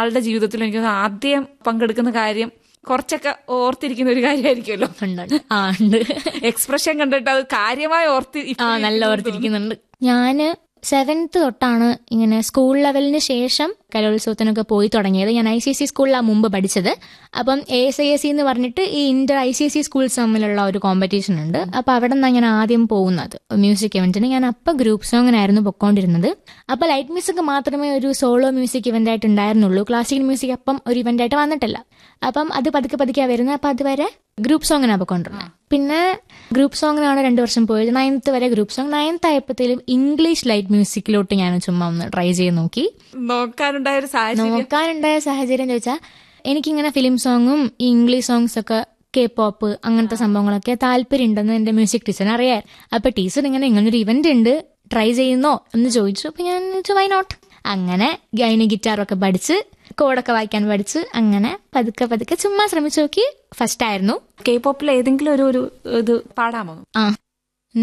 ആളുടെ ജീവിതത്തിൽ എനിക്ക് തോന്നുന്നു ആദ്യം പങ്കെടുക്കുന്ന കാര്യം കുറച്ചൊക്കെ ഓർത്തിരിക്കുന്ന ഒരു കാര്യമായിരിക്കുമല്ലോ ഉണ്ട് ആ ഉണ്ട് എക്സ്പ്രഷൻ കണ്ടിട്ട് അത് കാര്യമായി ഓർത്തി ആ നല്ല ഓർത്തിരിക്കുന്നുണ്ട് ഞാന് സെവൻത്ത് തൊട്ടാണ് ഇങ്ങനെ സ്കൂൾ ലെവലിന് ശേഷം കലോത്സവത്തിനൊക്കെ പോയി തുടങ്ങിയത് ഞാൻ ഐ സി എസ് സി സ്കൂളിലാണ് മുമ്പ് പഠിച്ചത് അപ്പം A S I S C എന്ന് പറഞ്ഞിട്ട് ഈ inter I C S C schools തമ്മിലുള്ള ഒരു കോമ്പറ്റീഷൻ ഉണ്ട് അപ്പൊ അവിടെ നിന്നാണ് ഞാൻ ആദ്യം പോകുന്നത് മ്യൂസിക് ഇവന്റിന് ഞാൻ അപ്പൊ ഗ്രൂപ്പ് സോങ്ങിനായിരുന്നു പൊക്കോണ്ടിരുന്നത് അപ്പൊ ലൈറ്റ് മ്യൂസിക് മാത്രമേ ഒരു സോളോ മ്യൂസിക് ഇവന്റ് ആയിട്ട് ഉണ്ടായിരുന്നുള്ളൂ ക്ലാസിക്കൽ മ്യൂസിക് അപ്പം ഒരു ഇവന്റ് ആയിട്ട് വന്നിട്ടില്ല അപ്പം അത് പതുക്കെ പതുക്കെ വരുന്നത് അപ്പൊ അതുവരെ ഗ്രൂപ്പ് സോങ്ങിനാണ് പൊക്കോണ്ടിരുന്നത് പിന്നെ ഗ്രൂപ്പ് സോങ്ങിനാണ് രണ്ടു വർഷം പോയത് നയൻത്ത് വരെ ഗ്രൂപ്പ് സോങ് നയൻത്ത് ആയപ്പോഴത്തേലും ഇംഗ്ലീഷ് ലൈറ്റ് മ്യൂസിക്കിലോട്ട് ഞാൻ ചുമ്മാ ഒന്ന് ട്രൈ ചെയ്ത് നോക്കി നോക്കാനുണ്ടായ ഒരു സാഹചര്യം നോക്കാനുണ്ടായ സാഹചര്യം ചോദിച്ചാൽ എനിക്കിങ്ങനെ ഫിലിം സോങ്ങും ഈ ഇംഗ്ലീഷ് സോങ്സ് ഒക്കെ കെ പോപ്പ് അങ്ങനത്തെ സംഭവങ്ങളൊക്കെ താല്പര്യം ഉണ്ടെന്ന് എന്റെ മ്യൂസിക് ടീച്ചറിന് അറിയാം അപ്പൊ ടീച്ചർ ഇങ്ങനെ ഇങ്ങനൊരു ഇവന്റ് ഉണ്ട് ട്രൈ ചെയ്യുന്നോ എന്ന് ചോദിച്ചു അപ്പൊ ഞാൻ വൈ നോട്ട് അങ്ങനെ ഗൈനി ഗിറ്റാറൊക്കെ പഠിച്ച് കോഡൊക്കെ വായിക്കാൻ പഠിച്ച് അങ്ങനെ പതുക്കെ പതുക്കെ ചുമ്മാ ശ്രമിച്ചു നോക്കി ഫസ്റ്റ് ആയിരുന്നു കെ പോപ്പിൽ ഏതെങ്കിലും ഒരു ഒരു ഇത് പാടാമോ ആ